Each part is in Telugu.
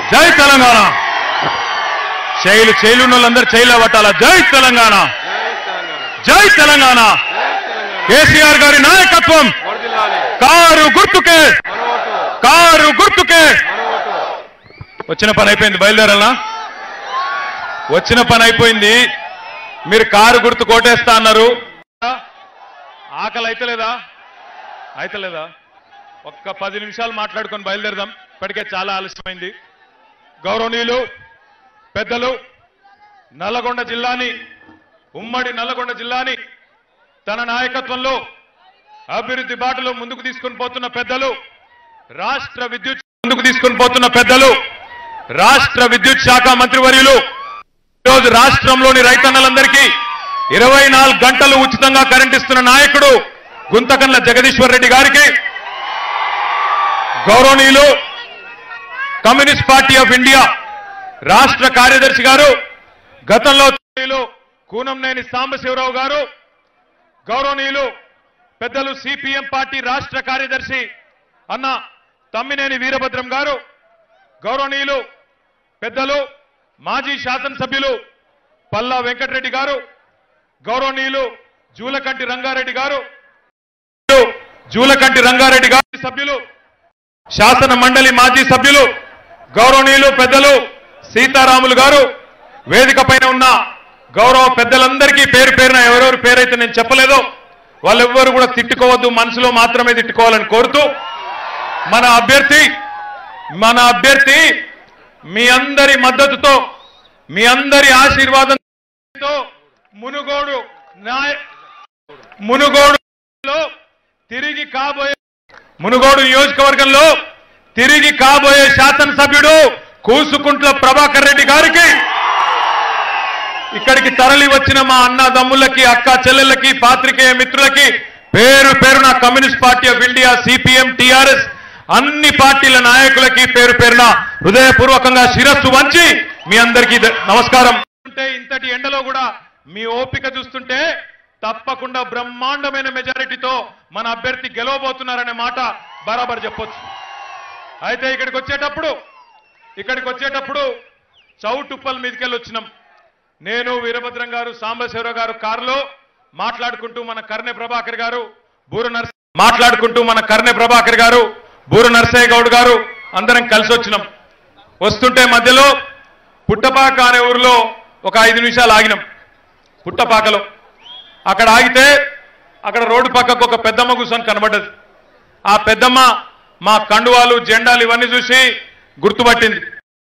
జై తెలంగాణ శైలు శైలు వాళ్ళందరూ చైలు పట్టాల జై తెలంగాణ జై తెలంగాణ కేసీఆర్ గారి నాయకత్వం కారు గుర్తుకే కారు గుర్తుకే వచ్చిన పని అయిపోయింది బయలుదేరాలా వచ్చిన పని అయిపోయింది మీరు కారు గుర్తు కోటేస్తా అన్నారు ఆకలి అయితలేదా అయితలేదా ఒక్క పది నిమిషాలు మాట్లాడుకొని బయలుదేరదాం ఇప్పటికే చాలా ఆలస్యమైంది గౌరవనీయులు పెద్దలు నల్లగొండ జిల్లాని ఉమ్మడి నల్లగొండ జిల్లాని తన నాయకత్వంలో అభివృద్ధి బాటలో ముందుకు తీసుకుని పోతున్న పెద్దలు రాష్ట్ర విద్యుత్ ముందుకు తీసుకుని పోతున్న పెద్దలు రాష్ట్ర విద్యుత్ శాఖ మంత్రివర్యులు ఈరోజు రాష్ట్రంలోని రైతన్నలందరికీ ఇరవై నాలుగు గంటలు ఉచితంగా కరెంట్ ఇస్తున్న నాయకుడు గుంతకన్ల జగదీశ్వర్ రెడ్డి గారికి గౌరవనీయులు కమ్యూనిస్ట్ పార్టీ ఆఫ్ ఇండియా రాష్ట్ర కార్యదర్శి గారు గతంలో గౌరవనీయులు కూనంనేని సాంబశివరావు గారు గౌరవనీయులు పెద్దలు సిపిఎం పార్టీ రాష్ట్ర కార్యదర్శి అన్న తమ్మినేని వీరభద్రం గారు గౌరవనీయులు పెద్దలు మాజీ శాసనసభ్యులు పల్లా వెంకటరెడ్డి గారు గౌరవనీయులు జూలకంటి రంగారెడ్డి గారు జూలకంటి రంగారెడ్డి గారి సభ్యులు శాసన మండలి మాజీ సభ్యులు గౌరవనీయులు పెద్దలు సీతారాములు గారు వేదిక పైన ఉన్న గౌరవ పెద్దలందరికీ పేరు పేరున ఎవరెవరి పేరైతే నేను చెప్పలేదో వాళ్ళెవ్వరు కూడా తిట్టుకోవద్దు మనసులో మాత్రమే తిట్టుకోవాలని కోరుతూ మన అభ్యర్థి మన అభ్యర్థి మీ అందరి మద్దతుతో మీ అందరి ఆశీర్వాదంతో మునుగోడు నాయ మునుగోడులో తిరిగి కాబోయే మునుగోడు నియోజకవర్గంలో తిరిగి కాబోయే శాసనసభ్యుడు కూసుకుంట్ల ప్రభాకర్ రెడ్డి గారికి ఇక్కడికి తరలి వచ్చిన మా అన్నదమ్ములకి అక్క చెల్లెళ్ళకి పాత్రికేయ మిత్రులకి పేరు పేరున communist party of India CPM TRS అన్ని పార్టీల నాయకులకి పేరు పేరున హృదయపూర్వకంగా శిరస్సు వంచి మీ అందరికీ ద- నమస్కారం ఉంటే ఇంతటి ఎండలో కూడా మీ ఓపిక చూస్తుంటే తప్పకుండా బ్రహ్మాండమైన మెజారిటీతో మన అభ్యర్థి గెలవబోతున్నారనే మాట బరాబర్ చెప్పొచ్చు అయితే ఇక్కడికి వచ్చేటప్పుడు ఇక్కడికి వచ్చేటప్పుడు చౌటుప్పల్ మీదకెళ్ళి వచ్చినాం నేను వీరభద్రం గారు సాంబశివరావు గారు కారులో మాట్లాడుకుంటూ మన కర్ణె ప్రభాకర్ గారు బూరు నర్స మాట్లాడుకుంటూ మన కర్ణె ప్రభాకర్ గారు బూరు నరసయ్య గౌడ్ గారు అందరం కలిసి వచ్చినాం వస్తుంటే మధ్యలో పుట్టపాక అనే ఊరిలో ఒక ఐదు నిమిషాలు ఆగినాం పుట్టపాకలో అక్కడ ఆగితే అక్కడ రోడ్డు పక్కకు ఒక పెద్దమ్మ కూర్చొని కనబడ్డది ఆ పెద్దమ్మ మా కండువాలు జెండాలు ఇవన్నీ చూసి గుర్తుపట్టింది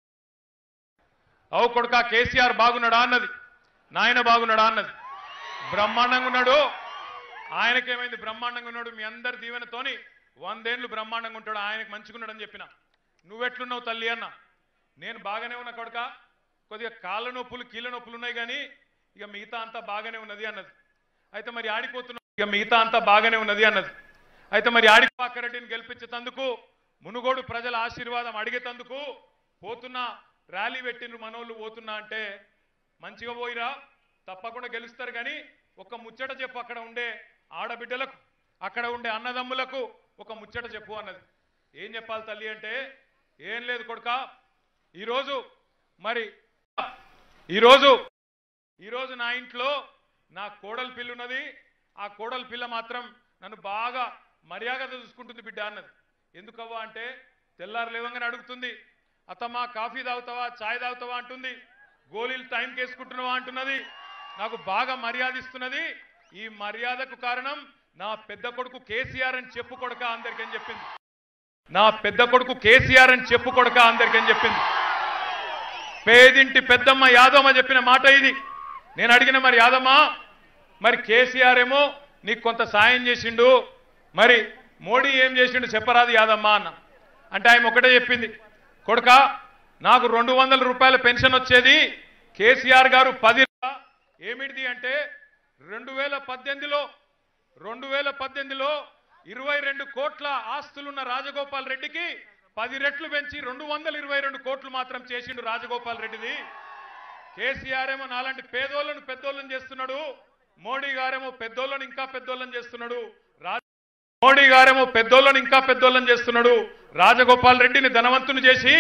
అవు కొడుక కేసీఆర్ బాగున్నాడా అన్నది నాయన బాగున్నాడా అన్నది బ్రహ్మాండంగా ఉన్నాడు ఆయనకేమైంది బ్రహ్మాండంగా ఉన్నాడు మీ అందరి దీవెనతోని వందేళ్లు బ్రహ్మాండంగా ఉంటాడు ఆయనకు మంచిగున్నాడు అని చెప్పిన నువ్వెట్లున్నావు తల్లి అన్న నేను బాగానే ఉన్నా కొడుక కొద్దిగా కాళ్ళ నొప్పులు కీళ్ళ నొప్పులు ఉన్నాయి కానీ ఇక మిగతా అంతా బాగానే ఉన్నది అన్నది అయితే మరి ఆడిపోతున్నావు ఇక మిగతా అంతా బాగానే ఉన్నది అన్నది అయితే మరి ఆడిపాకరెడ్డిని గెలిపించేందుకు మునుగోడు ప్రజల ఆశీర్వాదం అడిగేతందుకు పోతున్నా ర్యాలీ పెట్టిండ్రు మనోళ్ళు పోతున్నా అంటే మంచిగా పోయిరా తప్పకుండా గెలుస్తారు కానీ ఒక ముచ్చట చెప్పు అక్కడ ఉండే ఆడబిడ్డలకు అక్కడ ఉండే అన్నదమ్ములకు ఒక ముచ్చట చెప్పు అన్నది ఏం చెప్పాలి తల్లి అంటే ఏం లేదు కొడుక ఈరోజు మరి ఈరోజు ఈరోజు నా ఇంట్లో నా కోడలి పిల్ల ఉన్నది ఆ కోడలి పిల్ల మాత్రం నన్ను బాగా మర్యాద చూసుకుంటుంది బిడ్డ అన్నది ఎందుకవ్వా అంటే తెల్లారు లేవంగానే అడుగుతుంది అత్తమ్మా కాఫీ తాగుతావా చాయ్ తాగుతావా అంటుంది గోళీలు టైం కేసుకుంటున్నావా అంటున్నది నాకు బాగా మర్యాద ఇస్తున్నది ఈ మర్యాదకు కారణం నా పెద్ద కొడుకు కేసీఆర్ అని చెప్పు కొడక అందరికీ అని చెప్పింది నా పెద్ద కొడుకు కేసీఆర్ అని చెప్పు కొడక అందరికీ అని చెప్పింది పేదింటి పెద్దమ్మ యాదమ్మ చెప్పిన మాట ఇది నేను అడిగిన మరి యాదమ్మ మరి కేసీఆర్ ఏమో నీకు కొంత సాయం చేసిండు మరి మోడీ ఏం చేసిండు చెప్పరాదు యాదమ్మ అన్న అంటే ఆయన ఒకటే చెప్పింది కొడుక నాకు రెండు వందల రూపాయల పెన్షన్ వచ్చేది కేసీఆర్ గారు పది ఏమిటిది అంటే రెండు వేల పద్దెనిమిదిలో రెండు వేల పద్దెనిమిదిలో ఇరవై రెండు కోట్ల ఆస్తులున్న రాజగోపాల్ రెడ్డికి పది రెట్లు పెంచి రెండు వందల ఇరవై రెండు కోట్లు మాత్రం చేసిండు రాజగోపాల్ రెడ్డిది కేసీఆర్ ఏమో నాలాంటి పేదోళ్ళను పెద్దోళ్ళని చేస్తున్నాడు మోడీ గారేమో పెద్దోళ్ళని ఇంకా పెద్దోళ్ళని చేస్తున్నాడు రా- మోడీ గారేమో పెద్దోళ్ళని ఇంకా పెద్దోళ్ళని చేస్తున్నాడు రాజగోపాల్ రెడ్డిని ధనవంతుని చేసి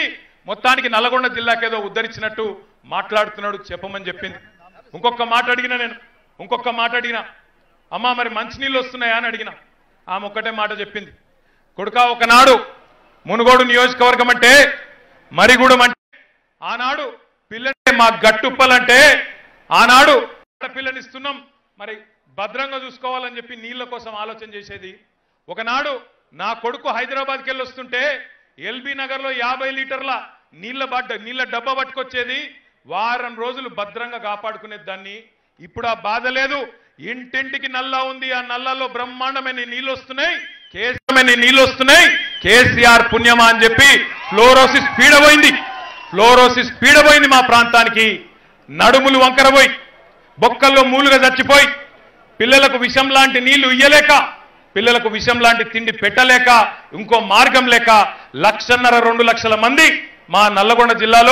మొత్తానికి నల్గొండ జిల్లాకేదో ఉద్ధరించినట్టు మాట్లాడుతున్నాడు చెప్పమని చెప్పింది ఇంకొక మాట అడిగిన నేను ఇంకొక మాట అడిగిన అమ్మా మరి మంచినీళ్ళు వస్తున్నాయా అని అడిగిన ఆమె ఒక్కటే మాట చెప్పింది కొడుకా ఒకనాడు మునుగోడు నియోజకవర్గం అంటే మరిగూడెం అంటే ఆనాడు పిల్లంటే మా గట్టుప్పలంటే ఆనాడు పిల్లని ఇస్తున్నాం మరి భద్రంగా చూసుకోవాలని చెప్పి నీళ్ల కోసం ఆలోచన చేసేది ఒకనాడు నా కొడుకు హైదరాబాద్కి వెళ్ళి వస్తుంటే ఎల్బీ నగర్లో యాభై లీటర్ల నీళ్ల బడ్డ నీళ్ల డబ్బా పట్టుకొచ్చేది వారం రోజులు భద్రంగా కాపాడుకునే దాన్ని ఇప్పుడు ఆ బాధ లేదు ఇంటింటికి నల్లా ఉంది ఆ నల్లాలో బ్రహ్మాండమైన నీళ్లు వస్తున్నాయి కేసీఆర్ నీళ్లు వస్తున్నాయి కేసీఆర్ పుణ్యమా అని చెప్పి ఫ్లోరోసిస్ పీడపోయింది ఫ్లోరోసిస్ పీడపోయింది మా ప్రాంతానికి నడుములు వంకరపోయి బొక్కల్లో మూలుగా చచ్చిపోయి పిల్లలకు విషం లాంటి నీళ్లు ఇయ్యలేక పిల్లలకు విషం లాంటి తిండి పెట్టలేక ఇంకో మార్గం లేక లక్షన్నర రెండు లక్షల మంది మా నల్లగొండ జిల్లాలో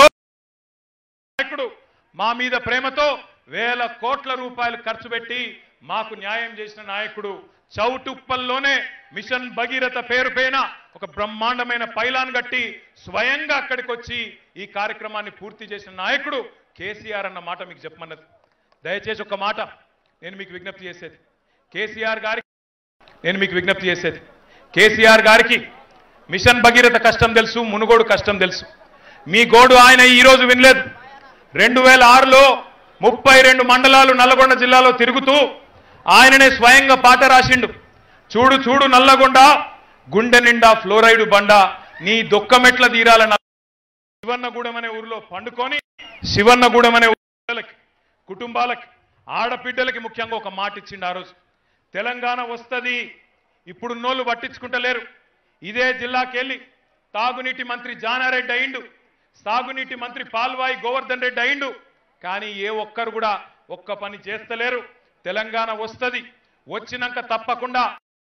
నాయకుడు మా మీద ప్రేమతో వేల కోట్ల రూపాయలు ఖర్చు పెట్టి మాకు న్యాయం చేసిన నాయకుడు చౌటుప్పల్లోనే మిషన్ భగీరథ పేరు పైన ఒక బ్రహ్మాండమైన పైలాన్ కట్టి స్వయంగా అక్కడికి వచ్చి ఈ కార్యక్రమాన్ని పూర్తి చేసిన నాయకుడు కేసీఆర్ అన్న మాట మీకు చెప్పమన్నది దయచేసి ఒక మాట నేను మీకు విజ్ఞప్తి చేసేది కేసీఆర్ గారికి నేను మీకు విజ్ఞప్తి చేసేది కేసీఆర్ గారికి మిషన్ భగీరథ కష్టం తెలుసు మునుగోడు కష్టం తెలుసు మీ గోడు ఆయన ఈ రోజు వినలేదు రెండు వేల ఆరులో ముప్పై రెండు మండలాలు నల్లగొండ జిల్లాలో తిరుగుతూ ఆయననే స్వయంగా పాట రాసిండు చూడు చూడు నల్లగొండ గుండె నిండా ఫ్లోరైడ్ బండ నీ దుఃఖమెట్ల తీరాలన్న శివన్నగూడెం అనే ఊరిలో పండుకొని శివన్నగూడెం అనే ఊళ్ళకి కుటుంబాలకి ఆడబిడ్డలకి ముఖ్యంగా ఒక మాట ఇచ్చిండు ఆ రోజు తెలంగాణ వస్తుంది ఇప్పుడున్నోళ్ళు పట్టించుకుంటలేరు ఇదే జిల్లాకెళ్ళి తాగునీటి మంత్రి జానారెడ్డి అయిండు సాగునీటి మంత్రి పాల్వాయి గోవర్ధన్ రెడ్డి అయిండు కానీ ఏ ఒక్కరు కూడా ఒక్క పని చేస్తలేరు తెలంగాణ వస్తుంది వచ్చినాక తప్పకుండా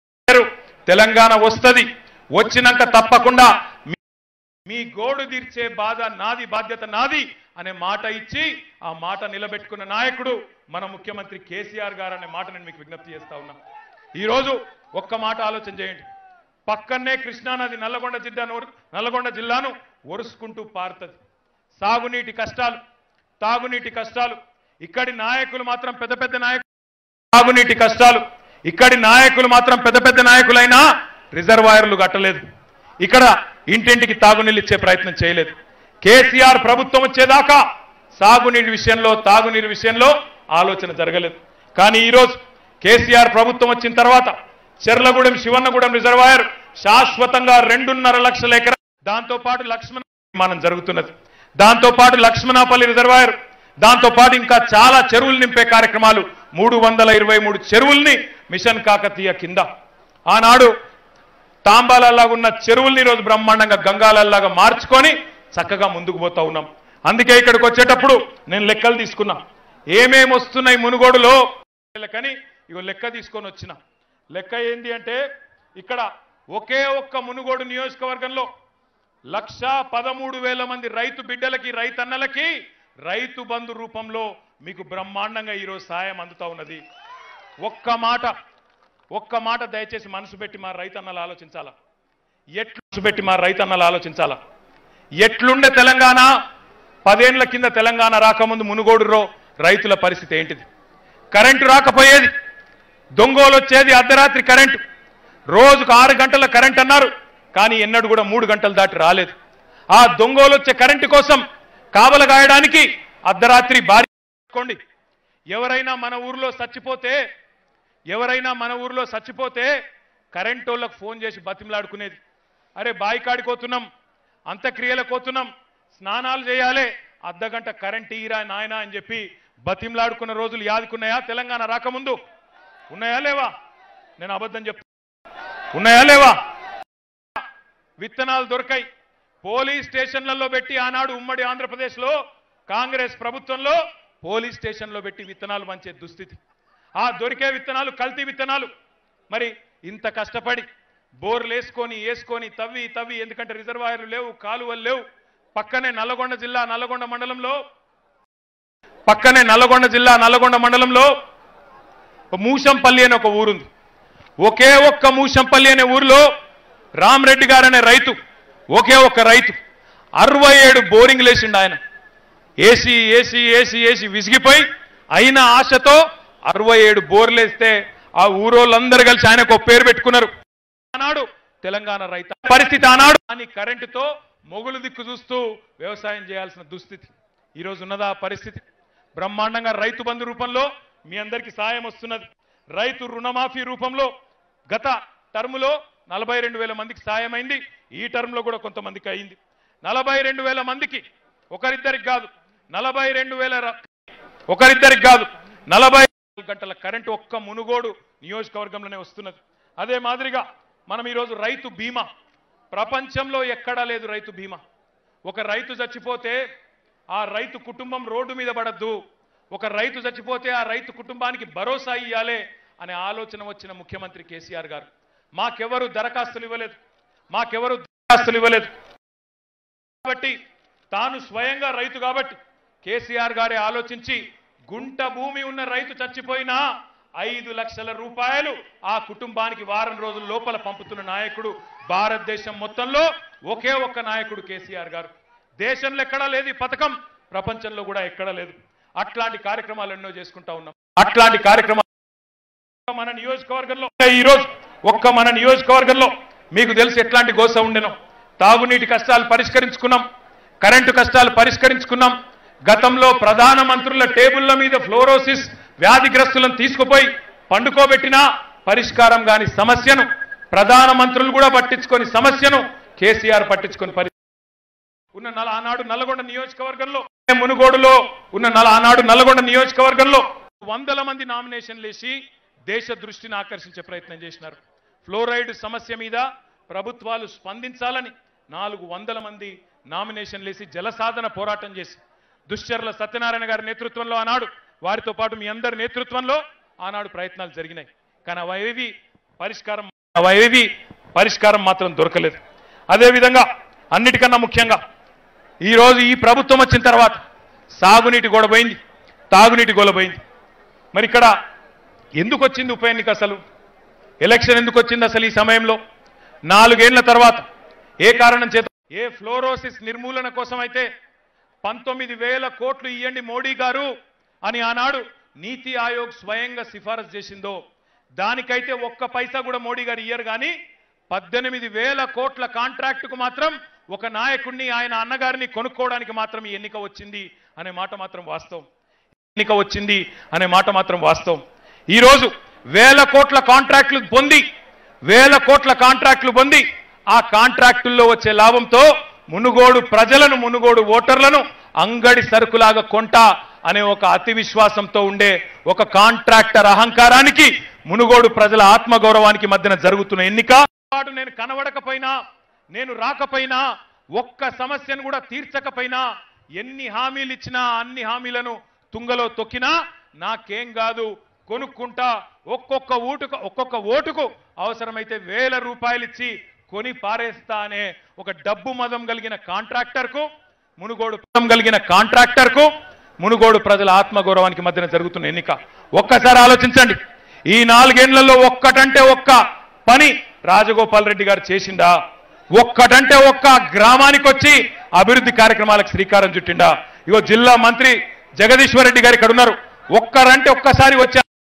తెలంగాణ వస్తుంది వచ్చినాక తప్పకుండా మీ- మీ గోడు తీర్చే బాధ నాది బాధ్యత నాది అనే మాట ఇచ్చి ఆ మాట నిలబెట్టుకున్న నాయకుడు మన ముఖ్యమంత్రి కేసీఆర్ గారు అనే మాట నేను మీకు విజ్ఞప్తి చేస్తా ఉన్నా ఈరోజు ఒక్క మాట ఆలోచన చేయండి పక్కనే కృష్ణానది నల్లగొండ జిల్లాను నల్లగొండ జిల్లాను ఒరుసుకుంటూ పారుతుంది సాగునీటి కష్టాలు తాగునీటి కష్టాలు ఇక్కడి నాయకులు మాత్రం పెద్ద పెద్ద నాయకులు తాగునీటి కష్టాలు ఇక్కడి నాయకులు మాత్రం పెద్ద పెద్ద నాయకులైనా రిజర్వాయర్లు కట్టలేదు ఇక్కడ ఇంటింటికి తాగునీళ్ళు ఇచ్చే ప్రయత్నం చేయలేదు కేసీఆర్ ప్రభుత్వం వచ్చేదాకా సాగునీటి విషయంలో తాగునీరు విషయంలో ఆలోచన జరగలేదు కానీ ఈరోజు కేసీఆర్ ప్రభుత్వం వచ్చిన తర్వాత చెర్లగూడెం శివన్నగూడెం రిజర్వాయర్ శాశ్వతంగా రెండున్నర లక్షల ఎకరా దాంతో పాటు లక్ష్మణ నిర్మాణం జరుగుతున్నది దాంతో పాటు లక్ష్మణాపల్లి రిజర్వాయర్ దాంతో పాటు ఇంకా చాలా చెరువులు నింపే కార్యక్రమాలు మూడు వందల ఇరవై మూడు చెరువుల్ని మిషన్ కాకతీయ కింద ఆనాడు తాంబాలలాగా ఉన్న చెరువుల్ని ఈరోజు బ్రహ్మాండంగా గంగాలలాగా మార్చుకొని చక్కగా ముందుకు పోతా ఉన్నాం అందుకే ఇక్కడికి వచ్చేటప్పుడు నేను లెక్కలు తీసుకున్నా ఏమేమి వస్తున్నాయి మునుగోడులో కానీ ఇగో లెక్క తీసుకొని వచ్చిన లెక్క ఏంది అంటే ఇక్కడ ఒకే ఒక్క మునుగోడు నియోజకవర్గంలో లక్ష పదమూడు వేల మంది రైతు బిడ్డలకి రైతన్నలకి రైతు బంధు రూపంలో మీకు బ్రహ్మాండంగా ఈరోజు సాయం అందుతా ఉన్నది ఒక్క మాట ఒక్క మాట దయచేసి మనసు పెట్టి మా రైతన్నలు ఆలోచించాలా ఎట్లు మనసు పెట్టి మా రైతన్నలు ఆలోచించాలా ఎట్లుండే తెలంగాణ పదేళ్ల కింద తెలంగాణ రాకముందు మునుగోడులో రైతుల పరిస్థితి ఏంటిది కరెంటు రాకపోయేది దొంగోలు వచ్చేది అర్ధరాత్రి కరెంటు రోజుకు ఆరు గంటల కరెంట్ అన్నారు కానీ ఎన్నడూ కూడా మూడు గంటలు దాటి రాలేదు ఆ దొంగోలు వచ్చే కరెంటు కోసం కావల గాయడానికి అర్ధరాత్రి భారీ చేసుకోండి ఎవరైనా మన ఊర్లో చచ్చిపోతే ఎవరైనా మన ఊర్లో చచ్చిపోతే కరెంట్ వాళ్ళకు ఫోన్ చేసి బతిమలాడుకునేది అరే బాయి కాడిపోతున్నాం అంత్యక్రియలకు పోతున్నాం స్నానాలు చేయాలి అర్ధగంట కరెంట్ ఇరా నాయనా అని చెప్పి బతిమలాడుకున్న రోజులు యాదుకున్నాయా తెలంగాణ రాకముందు ఉన్నాయా లేవా నేను అబద్ధం చెప్ ఉన్నాయా లేవా విత్తనాలు దొరకాయి పోలీస్ స్టేషన్లలో పెట్టి ఆనాడు ఉమ్మడి ఆంధ్రప్రదేశ్లో కాంగ్రెస్ ప్రభుత్వంలో పోలీస్ స్టేషన్లో పెట్టి విత్తనాలు మంచే దుస్థితి ఆ దొరికే విత్తనాలు కల్తీ విత్తనాలు మరి ఇంత కష్టపడి బోర్లు వేసుకొని వేసుకొని తవ్వి తవ్వి ఎందుకంటే రిజర్వాయర్లు లేవు కాలువలు లేవు పక్కనే నల్లగొండ జిల్లా నల్లగొండ మండలంలో పక్కనే నల్లగొండ జిల్లా నల్లగొండ మండలంలో మూషంపల్లి అనే ఒక ఊరుంది ఒకే ఒక్క మూషంపల్లి అనే ఊరిలో రామరెడ్డి గారు అనే రైతు ఒకే ఒక్క రైతు అరవై ఏడు బోరింగ్ లేచిండు ఆయన ఏసీ ఏసీ ఏసీ ఏసీ విసిగిపోయి అయిన ఆశతో అరవై ఏడు బోర్లేస్తే ఆ ఊరోళ్ళందరూ కలిసి ఆయనకు ఒక పేరు పెట్టుకున్నారు ఆనాడు తెలంగాణ రైతు పరిస్థితి ఆనాడు అని కరెంటుతో మొగులు దిక్కు చూస్తూ వ్యవసాయం చేయాల్సిన దుస్థితి ఈ రోజు ఉన్నదా ఆ పరిస్థితి బ్రహ్మాండంగా రైతు బంధు రూపంలో మీ అందరికీ సాయం వస్తున్నది రైతు రుణమాఫీ రూపంలో గత టర్ములో నలభై రెండు వేల మందికి సాయం అయింది ఈ టర్మ్ లో కూడా కొంతమందికి అయింది నలభై రెండు వేల మందికి ఒకరిద్దరికి కాదు నలభై రెండు వేల ర- ఒకరిద్దరికి కాదు నలభై గంటల కరెంటు ఒక్క మునుగోడు నియోజకవర్గంలోనే వస్తున్నది అదే మాదిరిగా మనం ఈరోజు రైతు బీమా ప్రపంచంలో ఎక్కడా లేదు రైతు బీమా ఒక రైతు చచ్చిపోతే ఆ రైతు కుటుంబం రోడ్డు మీద పడద్దు ఒక రైతు చచ్చిపోతే ఆ రైతు కుటుంబానికి భరోసా ఇయ్యాలే అనే ఆలోచన వచ్చిన ముఖ్యమంత్రి కేసీఆర్ గారు మాకెవరు దరఖాస్తులు ఇవ్వలేదు మాకెవరు దరఖాస్తులు ఇవ్వలేదు కాబట్టి తాను స్వయంగా రైతు కాబట్టి కేసీఆర్ గారే ఆలోచించి గుంట భూమి ఉన్న రైతు చచ్చిపోయినా ఐదు లక్షల రూపాయలు ఆ కుటుంబానికి వారం రోజుల లోపల పంపుతున్న నాయకుడు భారతదేశం మొత్తంలో ఒకే ఒక్క నాయకుడు కేసీఆర్ గారు దేశంలో ఎక్కడా లేదు ఈ పథకం ప్రపంచంలో కూడా ఎక్కడా లేదు అట్లాంటి కార్యక్రమాలు ఎన్నో చేసుకుంటా ఉన్నాం అట్లాంటి కార్యక్రమాలు ఒక్క మన నియోజకవర్గంలో ఈ రోజు ఒక్క మన నియోజకవర్గంలో మీకు తెలిసి ఎట్లాంటి గోస ఉండెను తాగునీటి కష్టాలు పరిష్కరించుకున్నాం కరెంటు కష్టాలు పరిష్కరించుకున్నాం గతంలో ప్రధాన మంత్రుల టేబుళ్ల మీద ఫ్లోరోసిస్ వ్యాధిగ్రస్తులను తీసుకుపోయి పండుకోబెట్టినా పరిష్కారం కాని సమస్యను ప్రధాన మంత్రులు కూడా పట్టించుకొని సమస్యను కేసీఆర్ పట్టించుకొని పరి ఉన్న నల ఆనాడు నల్గొండ నియోజకవర్గంలో మునుగోడులో ఉన్న నల ఆనాడు నల్గొండ నియోజకవర్గంలో వందల మంది నామినేషన్లు వేసి దేశ దృష్టిని ఆకర్షించే ప్రయత్నం చేసినారు ఫ్లోరైడ్ సమస్య మీద ప్రభుత్వాలు స్పందించాలని నాలుగు వందల మంది నామినేషన్లు వేసి జలసాధన పోరాటం చేసి దుశ్చర్ల సత్యనారాయణ గారి నేతృత్వంలో ఆనాడు వారితో పాటు మీ అందరి నేతృత్వంలో ఆనాడు ప్రయత్నాలు జరిగినాయి కానీ అవేవి పరిష్కారం అవేవి పరిష్కారం మాత్రం దొరకలేదు అదేవిధంగా అన్నిటికన్నా ముఖ్యంగా ఈ రోజు ఈ ప్రభుత్వం వచ్చిన తర్వాత సాగునీటి గొడవ పోయింది తాగునీటి గొడవ పోయింది మరి ఇక్కడ ఎందుకు వచ్చింది ఉప ఎన్నిక అసలు ఎలక్షన్ ఎందుకు వచ్చింది అసలు ఈ సమయంలో నాలుగేళ్ల తర్వాత ఏ కారణం చేత ఏ ఫ్లోరోసిస్ నిర్మూలన కోసం అయితే పంతొమ్మిది వేల కోట్లు ఇవ్వండి మోడీ గారు అని ఆనాడు నీతి ఆయోగ్ స్వయంగా సిఫారసు చేసిందో దానికైతే ఒక్క పైసా కూడా మోడీ గారు ఇయ్యరు కానీ పద్దెనిమిది వేల కోట్ల కాంట్రాక్టుకు మాత్రం ఒక నాయకుడిని ఆయన అన్నగారిని కొనుక్కోవడానికి మాత్రం ఈ ఎన్నిక వచ్చింది అనే మాట మాత్రం వాస్తవం ఎన్నిక వచ్చింది అనే మాట మాత్రం వాస్తవం ఈరోజు వేల కోట్ల కాంట్రాక్టులు పొంది వేల కోట్ల కాంట్రాక్టులు పొంది ఆ కాంట్రాక్టుల్లో వచ్చే లాభంతో మునుగోడు ప్రజలను మునుగోడు ఓటర్లను అంగడి సరుకులాగా కొంట అనే ఒక అతి విశ్వాసంతో ఉండే ఒక కాంట్రాక్టర్ అహంకారానికి మునుగోడు ప్రజల ఆత్మగౌరవానికి మధ్యన జరుగుతున్న ఎన్నిక పాటు నేను కనబడకపోయినా నేను రాకపోయినా ఒక్క సమస్యను కూడా తీర్చకపోయినా ఎన్ని హామీలు ఇచ్చినా అన్ని హామీలను తుంగలో తొక్కినా నాకేం కాదు కొనుక్కుంటా ఒక్కొక్క ఓటుకు ఒక్కొక్క ఓటుకు అవసరమైతే వేల రూపాయలు ఇచ్చి కొని పారేస్తా అనే ఒక డబ్బు మదం కలిగిన కాంట్రాక్టర్కు మునుగోడు మదం కలిగిన కాంట్రాక్టర్కు మునుగోడు ప్రజల ఆత్మగౌరవానికి మధ్యన జరుగుతున్న ఎన్నిక ఒక్కసారి ఆలోచించండి ఈ నాలుగేళ్లలో ఒక్కటంటే ఒక్క పని రాజగోపాల్ రెడ్డి గారు చేసిండా ఒక్కటంటే ఒక్క గ్రామానికి వచ్చి అభివృద్ధి కార్యక్రమాలకు శ్రీకారం చుట్టిండా ఇగో జిల్లా మంత్రి జగదీశ్వర్ రెడ్డి గారు ఇక్కడ ఉన్నారు ఒక్కరంటే ఒక్కసారి వచ్చి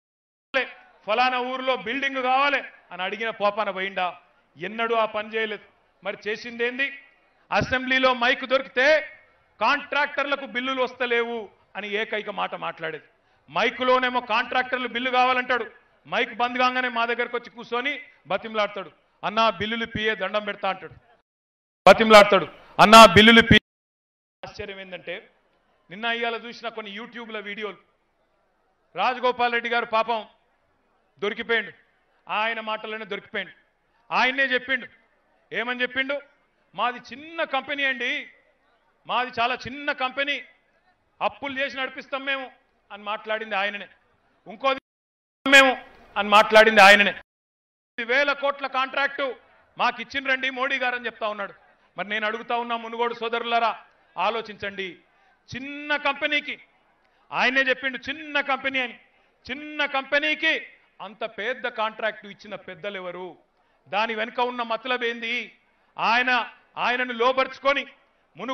ఫలానా ఊరిలో బిల్డింగ్ కావాలి అని అడిగిన పోపాన పోయిండా ఎన్నడూ ఆ పని చేయలేదు మరి చేసిందేంది అసెంబ్లీలో మైక్ దొరికితే కాంట్రాక్టర్లకు బిల్లులు వస్తలేవు అని ఏకైక మాట మాట్లాడేది మైకులోనేమో కాంట్రాక్టర్లు బిల్లు కావాలంటాడు మైక్ బంద్ కాగానే మా దగ్గరకు వచ్చి కూర్చొని బతిమలాడతాడు అన్నా బిల్లులు పియే దండం పెడతా అంటాడు బతిమలాడతాడు అన్నా బిల్లులు పి ఆశ్చర్యం ఏంటంటే నిన్న ఇవాళ చూసిన కొన్ని యూట్యూబ్ల వీడియోలు రాజగోపాల్ రెడ్డి గారు పాపం దొరికిపోయిండు ఆయన మాటలోనే దొరికిపోయిండు ఆయన్నే చెప్పిండు ఏమని చెప్పిండు మాది చిన్న కంపెనీ అండి మాది చాలా చిన్న కంపెనీ అప్పులు చేసి నడిపిస్తాం మేము అని మాట్లాడింది ఆయననే ఇంకోది మేము అని మాట్లాడింది ఆయననే ఇది వేల కోట్ల కాంట్రాక్టు మాకు ఇచ్చిండ్రండి మోడీ గారు అని చెప్తా ఉన్నాడు మరి నేను అడుగుతా ఉన్నా మునుగోడు సోదరులారా ఆలోచించండి చిన్న కంపెనీకి ఆయనే చెప్పిండు చిన్న కంపెనీ అని చిన్న కంపెనీకి అంత పెద్ద కాంట్రాక్టు ఇచ్చిన పెద్దలు ఎవరు దాని వెనుక ఉన్న మతలబ్ ఏంది ఆయన ఆయనను లోపరుచుకొని మును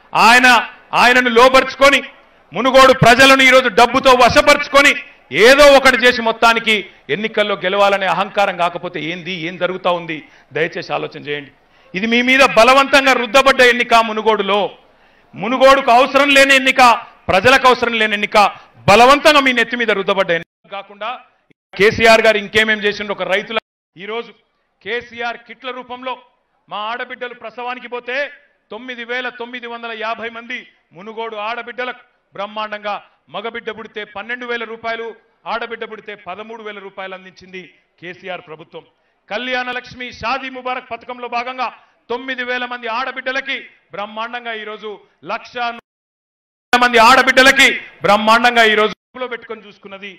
ఆయన ఆయనను లోబర్చుకొని మునుగోడు ప్రజలను ఈరోజు డబ్బుతో వశపరుచుకొని ఏదో ఒకటి చేసి మొత్తానికి ఎన్నికల్లో గెలవాలనే అహంకారం కాకపోతే ఏంది ఏం జరుగుతా ఉంది దయచేసి ఆలోచన చేయండి ఇది మీ మీద బలవంతంగా రుద్దబడ్డ ఎన్నిక మునుగోడులో మునుగోడుకు అవసరం లేని ఎన్నిక ప్రజలకు అవసరం లేని ఎన్నిక బలవంతంగా మీ నెత్తి మీద రుద్దబడ్డ ఎన్నిక కాకుండా కేసీఆర్ గారు ఇంకేమేం చేసిండ్రు ఒక రైతుల ఈరోజు కేసీఆర్ కిట్ల రూపంలో మా ఆడబిడ్డలు ప్రసవానికి పోతే తొమ్మిది వేల తొమ్మిది వందల యాభై మంది మునుగోడు ఆడబిడ్డలకు బ్రహ్మాండంగా మగబిడ్డ పుడితే పన్నెండు వేల రూపాయలు ఆడబిడ్డ పుడితే పదమూడు వేల రూపాయలు అందించింది కేసీఆర్ ప్రభుత్వం కళ్యాణ లక్ష్మి షాదీ ముబారక్ పథకంలో భాగంగా తొమ్మిది వేల మంది ఆడబిడ్డలకి బ్రహ్మాండంగా ఈరోజు లక్ష వేల మంది ఆడబిడ్డలకి బ్రహ్మాండంగా ఈరోజు కడుపులో పెట్టుకొని చూసుకున్నది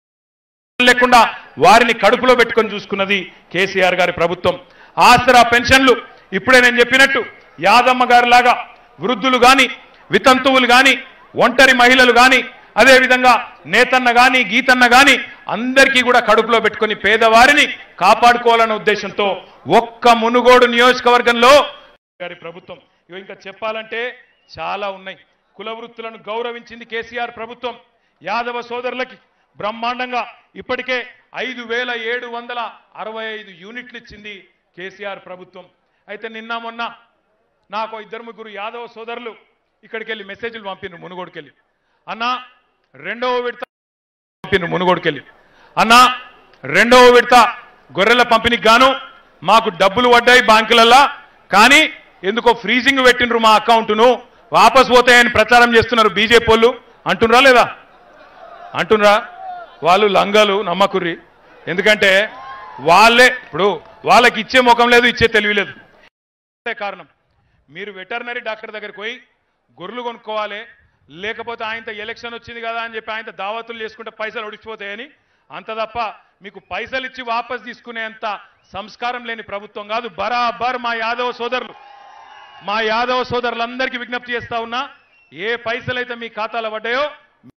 లేకుండా వారిని కడుపులో పెట్టుకొని చూసుకున్నది కేసీఆర్ గారి ప్రభుత్వం ఆసరా పెన్షన్లు ఇప్పుడే నేను చెప్పినట్టు యాదమ్మ గారి లాగా వృద్ధులు గాని వితంతువులు గాని ఒంటరి మహిళలు గాని అదేవిధంగా నేతన్న గాని గీతన్న గాని అందరికీ కూడా కడుపులో పెట్టుకొని పేదవారిని కాపాడుకోవాలన్న ఉద్దేశంతో ఒక్క మునుగోడు నియోజకవర్గంలో గారి ప్రభుత్వం ఇవి ఇంకా చెప్పాలంటే చాలా ఉన్నాయి కుల వృత్తులను గౌరవించింది కేసీఆర్ ప్రభుత్వం యాదవ సోదరులకి బ్రహ్మాండంగా ఇప్పటికే ఐదు వేల ఏడు వందల అరవై ఐదు యూనిట్లు ఇచ్చింది కేసీఆర్ ప్రభుత్వం అయితే నిన్న మొన్న నాకు ఇద్దరు ముగ్గురు యాదవ సోదరులు ఇక్కడికి వెళ్ళి మెసేజ్లు పంపిన మునుగోడుకెళ్ళి అన్నా రెండవ విడత పంపిన మునుగోడుకెళ్ళి అన్నా రెండవ విడత గొర్రెల పంపిణీకి గాను మాకు డబ్బులు పడ్డాయి బ్యాంకులల్లా కానీ ఎందుకో ఫ్రీజింగ్ పెట్టిండ్రు మా అకౌంట్ను వాపస్ పోతాయని ప్రచారం చేస్తున్నారు బీజేపీ వాళ్ళు అంటున్నారా లేదా అంటున్నారా వాళ్ళు లంగలు నమ్మకుర్రి ఎందుకంటే వాళ్ళే ఇప్పుడు వాళ్ళకి ఇచ్చే ముఖం లేదు ఇచ్చే తెలివి లేదు అదే కారణం మీరు వెటర్నరీ డాక్టర్ దగ్గరికి పోయి గొర్రెలు కొనుక్కోవాలి లేకపోతే ఆయనతో ఎలక్షన్ వచ్చింది కదా అని చెప్పి ఆయనతో దావతులు చేసుకుంటే పైసలు ఒడిచిపోతాయని అంత తప్ప మీకు పైసలు ఇచ్చి వాపస్ తీసుకునేంత సంస్కారం లేని ప్రభుత్వం కాదు బరాబర్ మా యాదవ సోదరులు మా యాదవ సోదరులందరికీ విజ్ఞప్తి చేస్తా ఉన్నా ఏ పైసలైతే మీ ఖాతాలో పడ్డాయో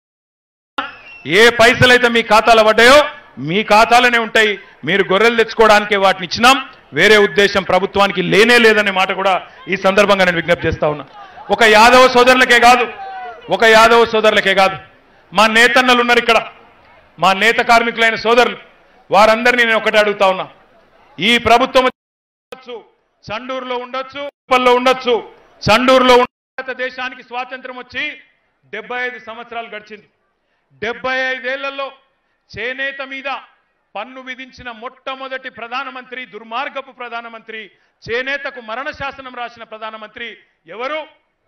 ఏ పైసలైతే మీ ఖాతాలో పడ్డాయో మీ ఖాతాలోనే ఉంటాయి మీరు గొర్రెలు తెచ్చుకోవడానికే వాటిని ఇచ్చినాం వేరే ఉద్దేశం ప్రభుత్వానికి లేనే లేదనే మాట కూడా ఈ సందర్భంగా నేను విజ్ఞప్తి చేస్తా ఉన్నా ఒక యాదవ సోదరులకే కాదు ఒక యాదవ సోదరులకే కాదు మా నేతన్నలు ఉన్నారు ఇక్కడ మా నేత కార్మికులైన సోదరులు వారందరినీ నేను ఒకటి అడుగుతా ఉన్నా ఈ ప్రభుత్వం ఉండొచ్చు చండూరులో ఉండొచ్చు ఉప్పల్లో ఉండొచ్చు చండూరులో ఉండ- భారతదేశానికి స్వాతంత్రం వచ్చి డెబ్బై ఐదు సంవత్సరాలు గడిచింది డెబ్బై ఐదేళ్లలో చేనేత మీద పన్ను విధించిన మొట్టమొదటి ప్రధానమంత్రి దుర్మార్గపు ప్రధానమంత్రి చేనేతకు మరణ శాసనం రాసిన ప్రధానమంత్రి ఎవరు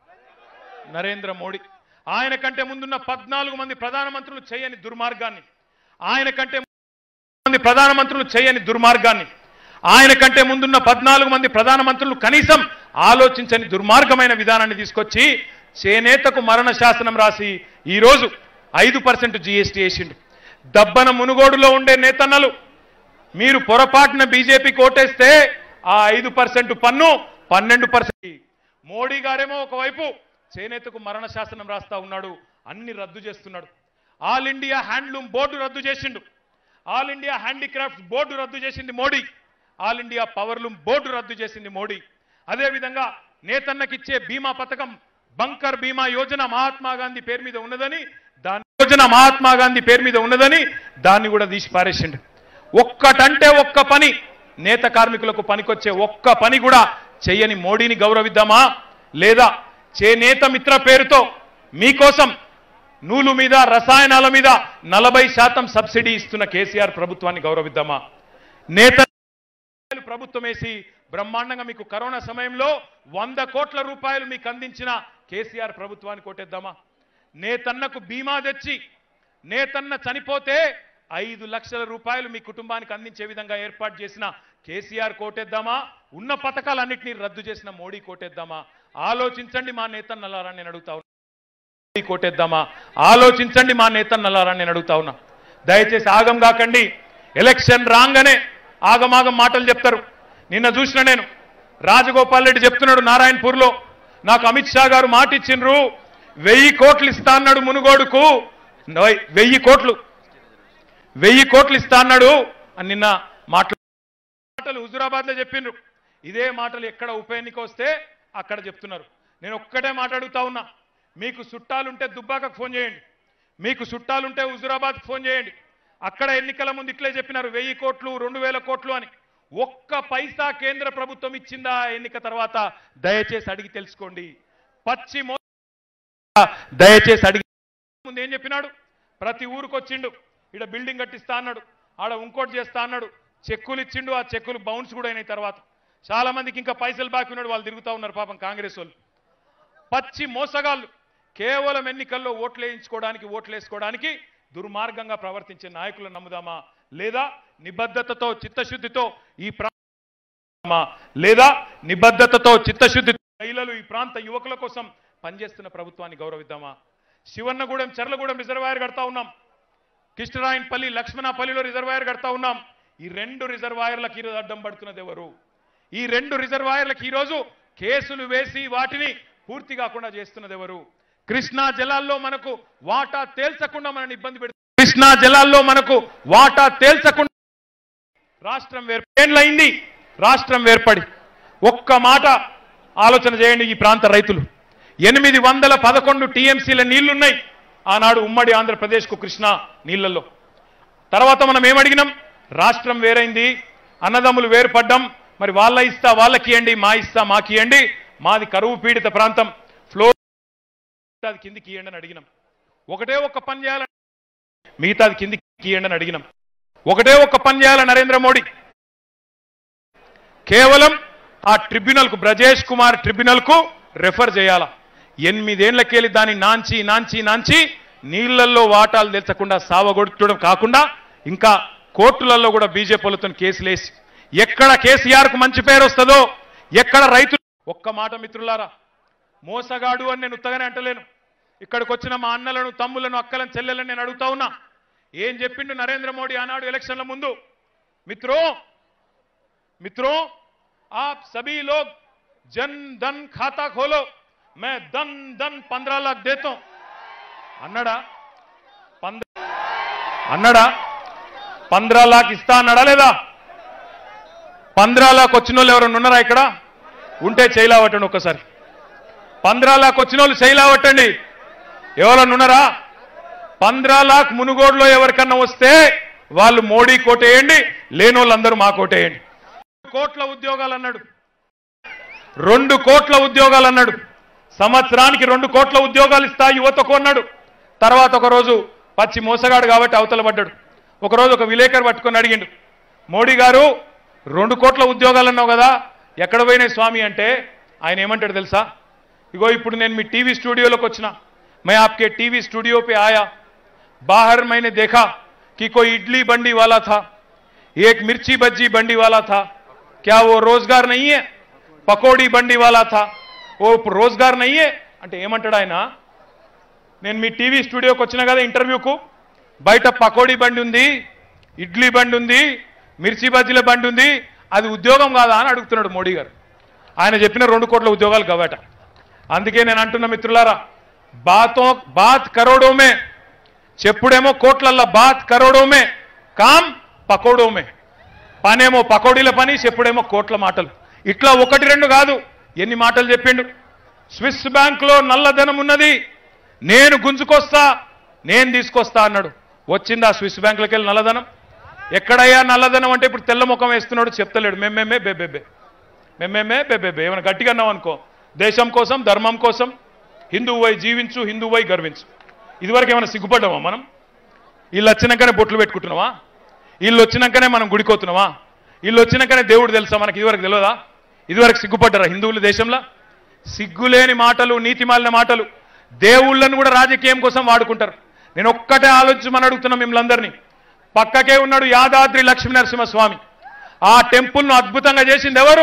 నరేంద్ర మోడీ ఆయన కంటే ముందున్న పద్నాలుగు మంది ప్రధానమంత్రులు చేయని దుర్మార్గాన్ని ఆయన కంటే మంది ప్రధానమంత్రులు చేయని దుర్మార్గాన్ని ఆయన కంటే ముందున్న పద్నాలుగు మంది ప్రధానమంత్రులు కనీసం ఆలోచించని దుర్మార్గమైన విధానాన్ని తీసుకొచ్చి చేనేతకు మరణ శాసనం రాసి ఈరోజు ఐదు పర్సెంట్ జీఎస్టీ వేసిండు దబ్బన మునుగోడులో ఉండే నేతన్నలు మీరు పొరపాటున బీజేపీకి ఓటేస్తే ఆ ఐదు పర్సెంట్ పన్ను పన్నెండు పర్సెంట్ మోడీ గారేమో ఒకవైపు చేనేతకు మరణ శాసనం రాస్తా ఉన్నాడు అన్ని రద్దు చేస్తున్నాడు ఆల్ ఇండియా హ్యాండ్లూమ్ బోర్డు రద్దు చేసిండు ఆల్ ఇండియా హ్యాండీక్రాఫ్ట్స్ బోర్డు రద్దు చేసింది Modi all India powerloom board రద్దు చేసింది మోడీ అదేవిధంగా నేతన్నకిచ్చే బీమా పథకం బంకర్ బీమా యోజన మహాత్మా గాంధీ పేరు మీద ఉన్నదని దాని యోజన మహాత్మా గాంధీ పేరు మీద ఉన్నదని దాన్ని కూడా తీసి పారేసిండు ఒక్కటంటే ఒక్క పని నేత కార్మికులకు పనికొచ్చే ఒక్క పని కూడా చెయ్యని మోడీని గౌరవిద్దామా లేదా చేనేత మిత్ర పేరుతో మీకోసం నూలు మీద రసాయనాల మీద నలభై శాతం సబ్సిడీ ఇస్తున్న కేసీఆర్ ప్రభుత్వాన్ని గౌరవిద్దామా నేత రూపాయలు ప్రభుత్వం వేసి బ్రహ్మాండంగా మీకు కరోనా సమయంలో వంద కోట్ల రూపాయలు మీకు అందించిన కేసీఆర్ ప్రభుత్వాన్ని కొట్టేద్దామా నేతన్నకు బీమా తెచ్చి నేతన్న చనిపోతే ఐదు లక్షల రూపాయలు మీ కుటుంబానికి అందించే విధంగా ఏర్పాటు చేసిన కేసీఆర్ కోటేద్దామా ఉన్న పథకాలన్నింటినీ రద్దు చేసిన మోడీ కోటేద్దామా ఆలోచించండి మా నేతన్నలారా నేను అడుగుతా ఉన్నా మోడీ కోటేద్దామా ఆలోచించండి మా నేతన్నలారా నేను అడుగుతా ఉన్నా దయచేసి ఆగం కాకండి ఎలక్షన్ రాగానే ఆగమాగం మాటలు చెప్తారు నిన్న చూసిన నేను రాజగోపాల్ రెడ్డి చెప్తున్నాడు నారాయణపూర్లో నాకు అమిత్ షా గారు మాట ఇచ్చిండ్రు వెయ్యి కోట్లు ఇస్తా అన్నాడు మునుగోడుకు నోయ్, వెయ్యి కోట్లు వెయ్యి కోట్లు ఇస్తా అన్నాడు అని నిన్న మాట్లా మాటలు హుజురాబాద్ లో చెప్పిండ్రు ఇదే మాటలు ఎక్కడ ఉప ఎన్నిక వస్తే అక్కడ చెప్తున్నారు నేను ఒక్కటే మాట్లాడుతా ఉన్నా మీకు చుట్టాలుంటే దుబ్బాకకు ఫోన్ చేయండి మీకు చుట్టాలుంటే హుజురాబాద్కి ఫోన్ చేయండి అక్కడ ఎన్నికల ముందు ఇట్లే చెప్పినారు వెయ్యి కోట్లు రెండు వేల కోట్లు అని ఒక్క పైసా కేంద్ర ప్రభుత్వం ఇచ్చిందా ఆ ఎన్నిక తర్వాత దయచేసి అడిగి తెలుసుకోండి పచ్చి మో దయచేసి అడిగి ముందు ఏం చెప్పినాడు ప్రతి ఊరికి వచ్చిండు ఇక్కడ బిల్డింగ్ కట్టిస్తా అన్నాడు ఆడ ఇంకోటి చేస్తా అన్నాడు చెక్కులు ఇచ్చిండు ఆ చెక్కులు బౌన్స్ కూడా అయినాయి తర్వాత చాలా మందికి ఇంకా పైసలు బాకీ ఉన్నాడు వాళ్ళు తిరుగుతా ఉన్నారు పాపం కాంగ్రెస్ వాళ్ళు పచ్చి మోసగాళ్ళు కేవలం ఎన్నికల్లో ఓట్లు వేయించుకోవడానికి ఓట్లు వేసుకోవడానికి దుర్మార్గంగా ప్రవర్తించే నాయకులను నమ్ముదామా లేదా నిబద్ధతతో చిత్తశుద్ధితో ఈ ప్రా లేదా నిబద్ధతతో చిత్తశుద్ధి మహిళలు ఈ ప్రాంత యువకుల కోసం పనిచేస్తున్న ప్రభుత్వాన్ని గౌరవిద్దామా శివన్నగూడెం చెర్లగూడెం రిజర్వాయర్ కడతా ఉన్నాం కిష్టరాయన్పల్లి లక్ష్మణపల్లిలో రిజర్వాయర్ కడతా ఉన్నాం ఈ రెండు రిజర్వాయర్లకు ఈరోజు అడ్డం పడుతున్నది ఎవరు ఈ రెండు రిజర్వాయర్లకు ఈరోజు కేసులు వేసి వాటిని పూర్తి కాకుండా చేస్తున్నది ఎవరు కృష్ణా జలాల్లో మనకు వాటా తేల్చకుండా మనని ఇబ్బంది పెడుతుంది కృష్ణా జలాల్లో మనకు వాటా తేల్చకుండా రాష్ట్రం వేర్పేండ్లయింది రాష్ట్రం వేర్పడి ఒక్క మాట ఆలోచన చేయండి ఈ ప్రాంత రైతులు ఎనిమిది వందల పదకొండు టీఎంసీల నీళ్లున్నాయి ఆనాడు ఉమ్మడి ఆంధ్రప్రదేశ్కు కృష్ణా నీళ్లలో తర్వాత మనం ఏమడిగినాం రాష్ట్రం వేరైంది అన్నదమ్ములు వేరుపడ్డం మరి వాళ్ళ ఇస్తా వాళ్ళకి ఇవ్వండి మా ఇస్తా మాకి ఇవ్వండి మాది కరువు పీడిత ప్రాంతం ఫ్లో మిగతాది కిందికి ఇవ్వండి అని అడిగినాం ఒకటే ఒక్క పని చేయాలని మిగతాది కిందికి ఇవ్వండి అని అడిగినాం ఒకటే ఒక్క పని చేయాలి నరేంద్ర మోడీ కేవలం ఆ ట్రిబ్యునల్ కు బ్రజేష్ కుమార్ ట్రిబ్యునల్ కు రెఫర్ చేయాల ఎనిమిదేళ్లకెళ్ళి దాన్ని నాంచి నాంచి నాంచి నీళ్లలో వాటాలు తెచ్చకుండా సావగొట్టడం కాకుండా ఇంకా కోర్టులలో కూడా బీజేపీలతో కేసులేసి ఎక్కడ కేసీఆర్ కు మంచి పేరు వస్తుందో ఎక్కడ రైతులు ఒక్క మాట మిత్రులారా మోసగాడు అని నేను ఉత్తగానే అంటలేను ఇక్కడికి వచ్చిన మా అన్నలను తమ్ములను అక్కలను చెల్లెలను నేను అడుగుతా ఉన్నా ఏం చెప్పిండు నరేంద్ర మోడీ ఆనాడు ఎలక్షన్ల ముందు మిత్రో मित्रों आप सभी लोग जन धन खाता खोलो मैं धन धन पंद्रह लाख देता हूं అన్నాడా పంద అన్నాడా పంద్రా లాక్ ఇస్తా అన్నాడా లేదా పంద్రా లాక్ వచ్చిన వాళ్ళు ఎవరైనా ఉన్నారా ఇక్కడ ఉంటే చేయలావట్టండి ఒక్కసారి పంద్రా లాక్ వచ్చిన వాళ్ళు చేయలావట్టండి ఎవరన్నా ఉన్నారా పంద్రా లాక్ మునుగోడులో ఎవరికన్నా వస్తే వాళ్ళు మోడీ కోటేయండి లేని వాళ్ళందరూ మా కోటేయండి కోట్ల ఉద్యోగాలు అన్నాడు రెండు కోట్ల ఉద్యోగాలు అన్నాడు సంవత్సరానికి రెండు కోట్ల ఉద్యోగాలు ఇస్తా యువతకు అన్నాడు తర్వాత ఒక రోజు పచ్చి మోసగాడు కాబట్టి అవతల పడ్డాడు ఒకరోజు ఒక విలేకరు పట్టుకొని అడిగిండు మోడీ గారు రెండు కోట్ల ఉద్యోగాలు అన్నావు కదా ఎక్కడ పోయినాయి స్వామి అంటే ఆయన ఏమంటాడు తెలుసా ఇగో ఇప్పుడు నేను మీ టీవీ స్టూడియోలోకి వచ్చిన मैं आपके टीवी स्टूडियो पे आया बाहर मैंने देखा कि कोई इडली बंडी वाला था एक मिर्ची बज्जी बंडी वाला था क्या वो रोजगार नहीं है పకోడీ బండి వాలా థా ఓ రోజ్గార్ నయ్యే అంటే ఏమంటాడు ఆయన నేను మీ టీవీ స్టూడియోకి వచ్చిన కదా ఇంటర్వ్యూకు బయట పకోడీ బండి ఉంది ఇడ్లీ బండి ఉంది మిర్చి బజ్జీల బండి ఉంది అది ఉద్యోగం కాదా అని అడుగుతున్నాడు మోడీ గారు ఆయన చెప్పిన రెండు కోట్ల ఉద్యోగాలు కావట అందుకే నేను అంటున్న మిత్రులారా బాతో బాత్ కరోడోమే చెప్పుడేమో కోట్లల్లో బాత్ కరోడోమే కామ్ పకోడోమే పనేమో పకోడీల పని చెప్పుడేమో కోట్ల మాటలు ఇట్లా ఒకటి రెండు కాదు ఎన్ని మాటలు చెప్పిండు స్విస్ బ్యాంకులో నల్లధనం ఉన్నది నేను గుంజుకొస్తా నేను తీసుకొస్తా అన్నాడు వచ్చిందా స్విస్ బ్యాంకులోకి వెళ్ళి నల్లధనం ఎక్కడయ్యా నల్లధనం అంటే ఇప్పుడు తెల్ల ముఖం వేస్తున్నాడు చెప్తలేడు మేమేమే బెబెబే మేమేమే బెబెబే ఏమైనా గట్టిగా అన్నావు అనుకో దేశం కోసం ధర్మం కోసం హిందువువై జీవించు హిందువువై గర్వించు ఇదివరకు ఏమైనా సిగ్గుపడ్డామా మనం వీళ్ళు వచ్చినాకనే బొట్లు పెట్టుకుంటున్నావా వీళ్ళు వచ్చినాకనే మనం గుడికోతున్నావా వీళ్ళు వచ్చినాకనే దేవుడు తెలుసా మనకి ఇదివరకు తెలియదా ఇదివరకు సిగ్గుపడ్డారా హిందువుల దేశంలో సిగ్గులేని మాటలు నీతిమాలిన మాటలు దేవుళ్ళను కూడా రాజకీయం కోసం వాడుకుంటారు నేను ఒక్కటే ఆలోచించమని అడుగుతున్నా మిమ్మల్ని అందరినీ పక్కకే ఉన్నాడు యాదాద్రి లక్ష్మీ నరసింహస్వామి ఆ టెంపుల్ను అద్భుతంగా చేసింది ఎవరు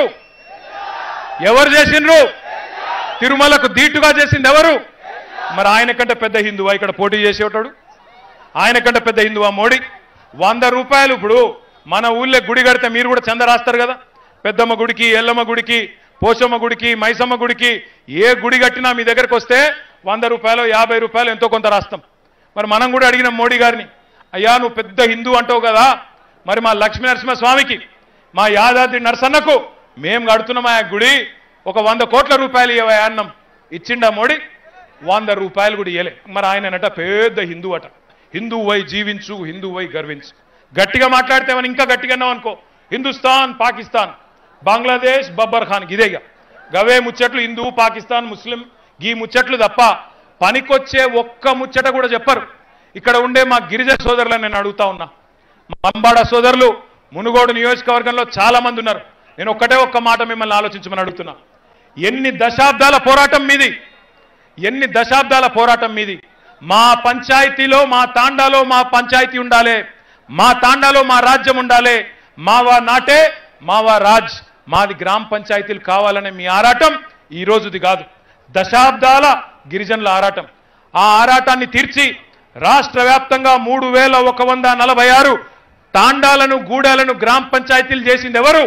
ఎవరు చేసిండ్రు తిరుమలకు దీటుగా చేసింది ఎవరు మరి ఆయన కంటే పెద్ద హిందువా ఇక్కడ పోటీ చేసేవాడు ఆయన కంటే పెద్ద హిందువా మోడీ వంద రూపాయలు ఇప్పుడు మన ఊళ్ళో గుడి కడితే మీరు కూడా చంద రాస్తారు కదా పెద్దమ్మ గుడికి ఎల్లమ్మ గుడికి పోచమ్మ గుడికి మైసమ్మ గుడికి ఏ గుడి కట్టినా మీ దగ్గరకు వస్తే వంద రూపాయలు యాభై రూపాయలు ఎంతో కొంత రాస్తాం మరి మనం కూడా అడిగినాం మోడీ గారిని అయ్యా నువ్వు పెద్ద హిందూ అంటావు కదా మరి మా లక్ష్మీ నరసింహ స్వామికి మా యాదాద్రి నరసన్నకు మేము కడుతున్నాం ఆ గుడి ఒక వంద కోట్ల రూపాయలు ఇవ్వ అన్నం ఇచ్చిండా మోడీ వంద రూపాయలు కూడా ఇయ్యలే మరి ఆయననట పెద్ద హిందూ అట హిందువై జీవించు హిందువై గర్వించు గట్టిగా మాట్లాడితే మనం ఇంకా గట్టిగా అన్నాం అనుకో హిందుస్థాన్ పాకిస్తాన్ బంగ్లాదేశ్ బబ్బర్ ఖాన్ ఇదేగా గవే ముచ్చట్లు హిందూ పాకిస్తాన్ ముస్లిం ఈ ముచ్చట్లు తప్ప పనికొచ్చే ఒక్క ముచ్చట కూడా చెప్పరు ఇక్కడ ఉండే మా గిరిజన సోదరులను నేను అడుగుతా ఉన్నా మంబాడ సోదరులు మునుగోడు నియోజకవర్గంలో చాలా మంది ఉన్నారు నేను ఒక్కటే ఒక్క మాట మిమ్మల్ని ఆలోచించమని అడుగుతున్నా ఎన్ని దశాబ్దాల పోరాటం మీది ఎన్ని దశాబ్దాల పోరాటం మీది మా పంచాయతీలో మా తాండాలో మా పంచాయతీ ఉండాలి మా తాండాలో మా రాజ్యం ఉండాలి మావా నాటే మావా రాజ్ మాది గ్రామ పంచాయతీలు కావాలనే మీ ఆరాటం ఈ రోజుది కాదు దశాబ్దాల గిరిజనుల ఆరాటం ఆ ఆరాటాన్ని తీర్చి రాష్ట్ర వ్యాప్తంగా మూడు వేల ఒక వంద నలభై ఆరు తాండాలను గూడాలను గ్రామ పంచాయతీలు చేసింది ఎవరు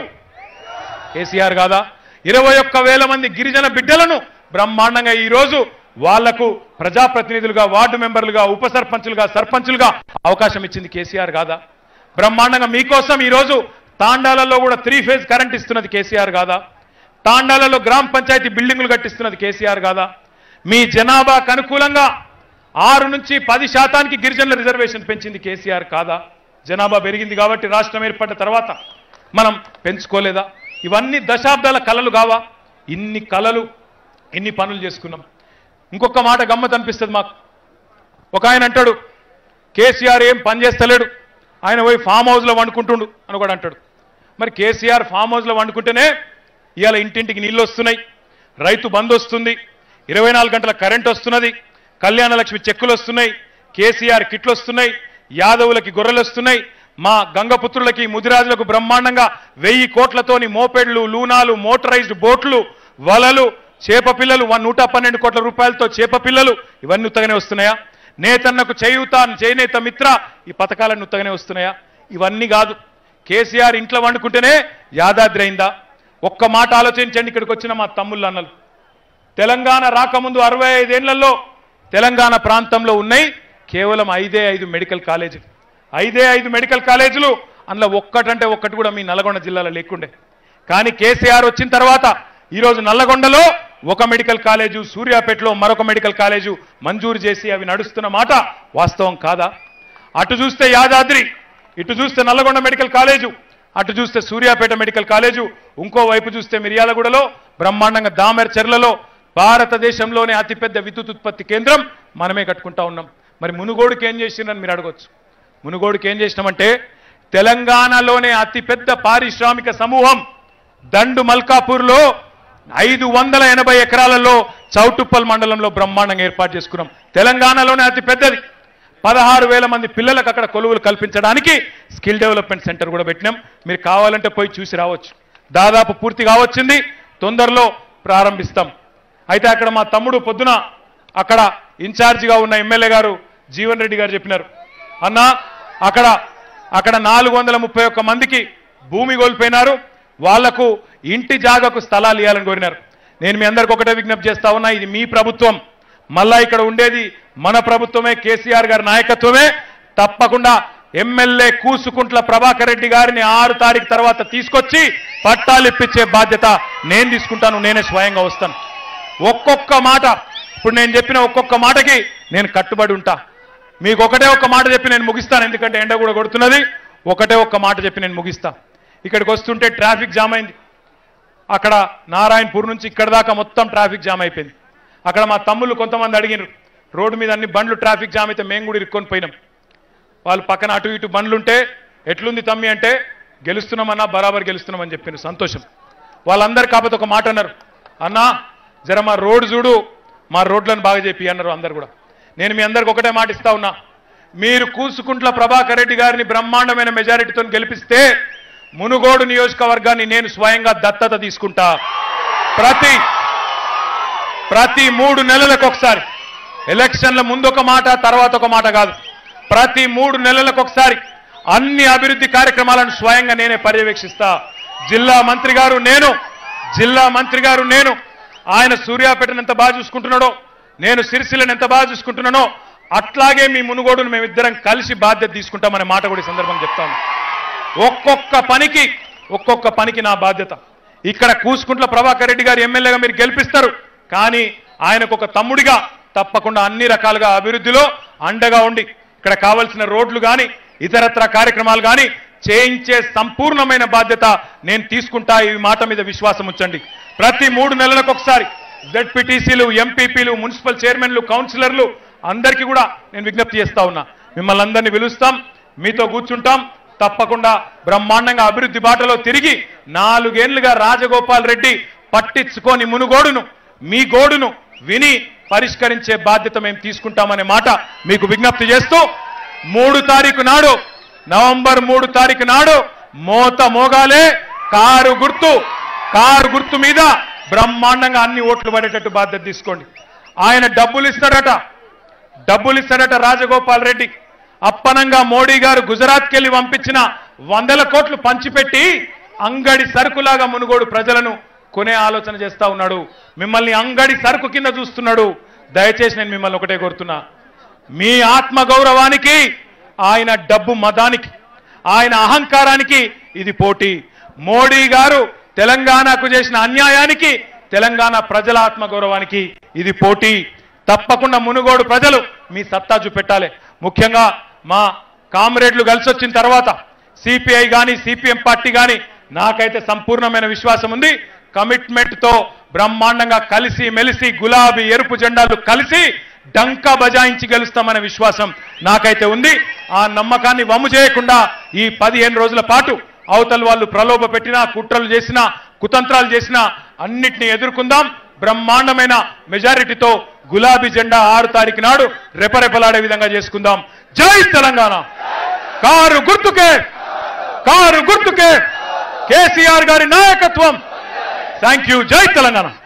కేసీఆర్ కాదా ఇరవై ఒక్క వేల మంది గిరిజన బిడ్డలను బ్రహ్మాండంగా ఈ రోజు వాళ్లకు ప్రజాప్రతినిధులుగా వార్డు మెంబర్లుగా ఉప సర్పంచులుగా సర్పంచులుగా అవకాశం ఇచ్చింది కేసీఆర్ కాదా బ్రహ్మాండంగా మీకోసం ఈ రోజు తాండాలలో కూడా త్రీ ఫేజ్ కరెంట్ ఇస్తున్నది కేసీఆర్ కాదా తాండాలలో గ్రామ పంచాయతీ బిల్డింగులు కట్టిస్తున్నది కేసీఆర్ కాదా మీ జనాభాకు అనుకూలంగా ఆరు నుంచి పది శాతానికి గిరిజనుల రిజర్వేషన్ పెంచింది కేసీఆర్ కాదా జనాభా పెరిగింది కాబట్టి రాష్ట్రం ఏర్పడిన తర్వాత మనం పెంచుకోలేదా ఇవన్నీ దశాబ్దాల కళలు కావా ఇన్ని కళలు ఇన్ని పనులు చేసుకున్నాం ఇంకొక మాట గమ్మత్ అనిపిస్తుంది మాకు ఒక ఆయన అంటాడు కేసీఆర్ ఏం పని చేస్తలేడు ఆయన పోయి ఫామ్ హౌస్లో వండుకుంటుండు అని కూడా అంటాడు మరి కేసీఆర్ ఫామ్ హౌస్లో వండుకుంటేనే ఇవాళ ఇంటింటికి నీళ్ళు వస్తున్నాయి రైతు బంద్ వస్తుంది ఇరవై నాలుగు గంటల కరెంట్ వస్తున్నది కళ్యాణ లక్ష్మి చెక్కులు వస్తున్నాయి కేసీఆర్ కిట్లు వస్తున్నాయి యాదవులకి గొర్రెలు వస్తున్నాయి మా గంగపుత్రులకి ముదిరాజులకు బ్రహ్మాండంగా వెయ్యి కోట్లతోని మోపెడ్లు లూనాలు మోటరైజ్డ్ బోట్లు వలలు చేప పిల్లలు వన్ నూట పన్నెండు కోట్ల రూపాయలతో చేప పిల్లలు ఇవన్నీ ఉత్తగానే వస్తున్నాయా నేతన్నకు చేయూత చేనేత మిత్ర ఈ పథకాలన్నీ ఉత్తగానే వస్తున్నాయా ఇవన్నీ కాదు కేసీఆర్ ఇంట్లో వండుకుంటేనే యాదాద్రి అయిందా ఒక్క మాట ఆలోచించండి ఇక్కడికి వచ్చిన మా తమ్ముళ్ళు అన్నలు తెలంగాణ రాకముందు అరవై ఐదేళ్లలో తెలంగాణ ప్రాంతంలో ఉన్నాయి కేవలం ఐదే ఐదు మెడికల్ కాలేజీలు ఐదే ఐదు మెడికల్ కాలేజీలు అందులో ఒక్కటంటే ఒక్కటి కూడా మీ నల్గొండ జిల్లాలో లేకుండే కానీ కేసీఆర్ వచ్చిన తర్వాత ఈరోజు నల్లగొండలో ఒక మెడికల్ కాలేజు సూర్యాపేటలో మరొక మెడికల్ కాలేజు మంజూరు చేసి అవి నడుస్తున్న మాట వాస్తవం కాదా అటు చూస్తే యాదాద్రి ఇటు చూస్తే నల్లగొండ మెడికల్ కాలేజు అటు చూస్తే సూర్యాపేట మెడికల్ కాలేజు ఇంకో వైపు చూస్తే మిర్యాలగూడలో బ్రహ్మాండంగా దామెర్ చెర్లలో భారతదేశంలోనే అతిపెద్ద విద్యుత్ ఉత్పత్తి కేంద్రం మనమే కట్టుకుంటా ఉన్నాం మరి మునుగోడుకి ఏం చేసిందని మీరు అడగొచ్చు మునుగోడుకి ఏం చేసినామంటే తెలంగాణలోనే అతిపెద్ద పారిశ్రామిక సమూహం దండు మల్కాపూర్లో ఐదు వందల ఎనభై ఎకరాలలో చౌటుప్పల్ మండలంలో బ్రహ్మాండంగా ఏర్పాటు చేసుకున్నాం తెలంగాణలోనే అతి పెద్దది పదహారు వేల మంది పిల్లలకు అక్కడ కొలువులు కల్పించడానికి స్కిల్ డెవలప్మెంట్ సెంటర్ కూడా పెట్టినాం మీరు కావాలంటే పోయి చూసి రావచ్చు దాదాపు పూర్తి కావచ్చింది తొందరలో ప్రారంభిస్తాం అయితే అక్కడ మా తమ్ముడు పొద్దున అక్కడ ఇన్ఛార్జిగా ఉన్న ఎమ్మెల్యే గారు జీవన్ రెడ్డి గారు చెప్పినారు అన్నా అక్కడ అక్కడ నాలుగు వందల ముప్పై ఒక్క మందికి భూమి కోల్పోయినారు వాళ్లకు ఇంటి జాగకు స్థలాలు ఇవ్వాలని కోరినారు నేను మీ అందరికి ఒకటే విజ్ఞప్తి చేస్తా ఉన్నా ఇది మీ ప్రభుత్వం మళ్ళా ఇక్కడ ఉండేది మన ప్రభుత్వమే కేసీఆర్ గారి నాయకత్వమే తప్పకుండా ఎమ్మెల్యే కూసుకుంట్ల ప్రభాకర్ రెడ్డి గారిని ఆరు తారీఖు తర్వాత తీసుకొచ్చి పట్టాలు ఇప్పించే బాధ్యత నేను తీసుకుంటాను నేనే స్వయంగా వస్తాను ఒక్కొక్క మాట ఇప్పుడు నేను చెప్పిన ఒక్కొక్క మాటకి నేను కట్టుబడి ఉంటా మీకు ఒకటే ఒక్క మాట చెప్పి నేను ముగిస్తాను ఎందుకంటే ఎండ కూడా కొడుతున్నది ఒకటే ఒక్క మాట చెప్పి నేను ముగిస్తా ఇక్కడికి వస్తుంటే ట్రాఫిక్ జామ్ అయింది అక్కడ నారాయణపూర్ నుంచి ఇక్కడ దాకా మొత్తం ట్రాఫిక్ జామ్ అయిపోయింది అక్కడ మా తమ్ముళ్ళు కొంతమంది అడిగినారు రోడ్డు మీద అన్ని బండ్లు ట్రాఫిక్ జామ్ అయితే మేము కూడా ఇరుక్కొని పోయినాం వాళ్ళు పక్కన అటు ఇటు బండ్లుంటే ఎట్లుంది తమ్మి అంటే గెలుస్తున్నామన్నా బరాబర్ గెలుస్తున్నామని చెప్పారు సంతోషం వాళ్ళందరూ కాకపోతే ఒక మాట అన్నారు అన్నా జర మా రోడ్డు చూడు మా రోడ్లను బాగా చెప్పి అన్నారు అందరు కూడా నేను మీ అందరికి ఒకటే మాట ఇస్తా ఉన్నా మీరు కూసుకుంట్ల ప్రభాకర్ రెడ్డి గారిని బ్రహ్మాండమైన మెజారిటీతో గెలిపిస్తే మునుగోడు నియోజకవర్గాన్ని నేను స్వయంగా దత్తత తీసుకుంటా ప్రతి ప్రతి మూడు నెలలకు ఒకసారి ఎలక్షన్ల ముందు ఒక మాట తర్వాత ఒక మాట కాదు ప్రతి మూడు నెలలకు ఒకసారి అన్ని అభివృద్ధి కార్యక్రమాలను స్వయంగా నేనే పర్యవేక్షిస్తా జిల్లా మంత్రి గారు నేను జిల్లా మంత్రి గారు నేను ఆయన సూర్యాపేటను ఎంత బాగా చూసుకుంటున్నాడో నేను సిరిసిల్లను ఎంత బాగా చూసుకుంటున్నానో అట్లాగే మీ మునుగోడును మేమిద్దరం కలిసి బాధ్యత తీసుకుంటామనే మాట కూడా ఈ సందర్భంగా చెప్తాను ఒక్కొక్క పనికి ఒక్కొక్క పనికి నా బాధ్యత ఇక్కడ కూసుకుంట్ల ప్రభాకర్ రెడ్డి గారు ఎమ్మెల్యేగా మీరు గెలిపిస్తారు కానీ ఆయనకు ఒక తమ్ముడిగా తప్పకుండా అన్ని రకాలుగా అభివృద్ధిలో అండగా ఉండి ఇక్కడ కావలసిన రోడ్లు కానీ ఇతరత్ర కార్యక్రమాలు కానీ చేయించే సంపూర్ణమైన బాధ్యత నేను తీసుకుంటా ఈ మాట మీద విశ్వాసం ఉంచండి ప్రతి మూడు నెలలకు ఒకసారి జెడ్పీటీసీలు ఎంపీపీలు మున్సిపల్ చైర్మన్లు కౌన్సిలర్లు అందరికీ కూడా నేను విజ్ఞప్తి చేస్తా ఉన్నా మిమ్మల్ని అందరినీ పిలుస్తాం మీతో కూర్చుంటాం తప్పకుండా బ్రహ్మాండంగా అభివృద్ధి బాటలో తిరిగి నాలుగేళ్లుగా రాజగోపాల్ రెడ్డి పట్టించుకోని మునుగోడును మీ గోడును విని పరిష్కరించే బాధ్యత మేము తీసుకుంటామనే మాట మీకు విజ్ఞప్తి చేస్తూ మూడు తారీఖు నాడు నవంబర్ మూడు తారీఖు నాడు మోత మోగాలే కారు గుర్తు కారు గుర్తు మీద బ్రహ్మాండంగా అన్ని ఓట్లు పడేటట్టు బాధ్యత తీసుకోండి ఆయన డబ్బులు ఇస్తాడట డబ్బులు ఇస్తాడట రాజగోపాల్ రెడ్డి అప్పనంగా మోడీ గారు గుజరాత్కి వెళ్ళి పంపించిన వందల కోట్లు పంచిపెట్టి అంగడి సరుకులాగా మునుగోడు ప్రజలను కొనే ఆలోచన చేస్తా ఉన్నాడు మిమ్మల్ని అంగడి సరుకు కింద చూస్తున్నాడు దయచేసి నేను మిమ్మల్ని ఒకటే కోరుతున్నా మీ ఆత్మ గౌరవానికి ఆయన డబ్బు మదానికి ఆయన అహంకారానికి ఇది పోటీ మోడీ గారు తెలంగాణకు చేసిన అన్యాయానికి తెలంగాణ ప్రజల ఆత్మ గౌరవానికి ఇది పోటీ తప్పకుండా మునుగోడు ప్రజలు మీ సత్తా చూపెట్టాలి ముఖ్యంగా మా కామ్రేడ్లు కలిసి వచ్చిన తర్వాత సిపిఐ కానీ సిపిఎం పార్టీ కానీ నాకైతే సంపూర్ణమైన విశ్వాసం ఉంది కమిట్మెంట్ తో బ్రహ్మాండంగా కలిసి మెలిసి గులాబీ ఎరుపు జెండాలు కలిసి డంకా బజాయించి గెలుస్తామనే విశ్వాసం నాకైతే ఉంది ఆ నమ్మకాన్ని వమ్ము చేయకుండా ఈ పదిహేను రోజుల పాటు అవతల వాళ్ళు ప్రలోభ పెట్టినా కుట్రలు చేసినా కుతంత్రాలు చేసినా అన్నిటినీ ఎదుర్కొందాం బ్రహ్మాండమైన మెజారిటీతో గులాబీ జెండా ఆరు తారీఖు నాడు రెపరెపలాడే విధంగా చేసుకుందాం జై తెలంగాణ కారు గుర్తుకే కారు గుర్తుకే కేసీఆర్ గారి నాయకత్వం థ్యాంక్ యూ జై తెలంగాణ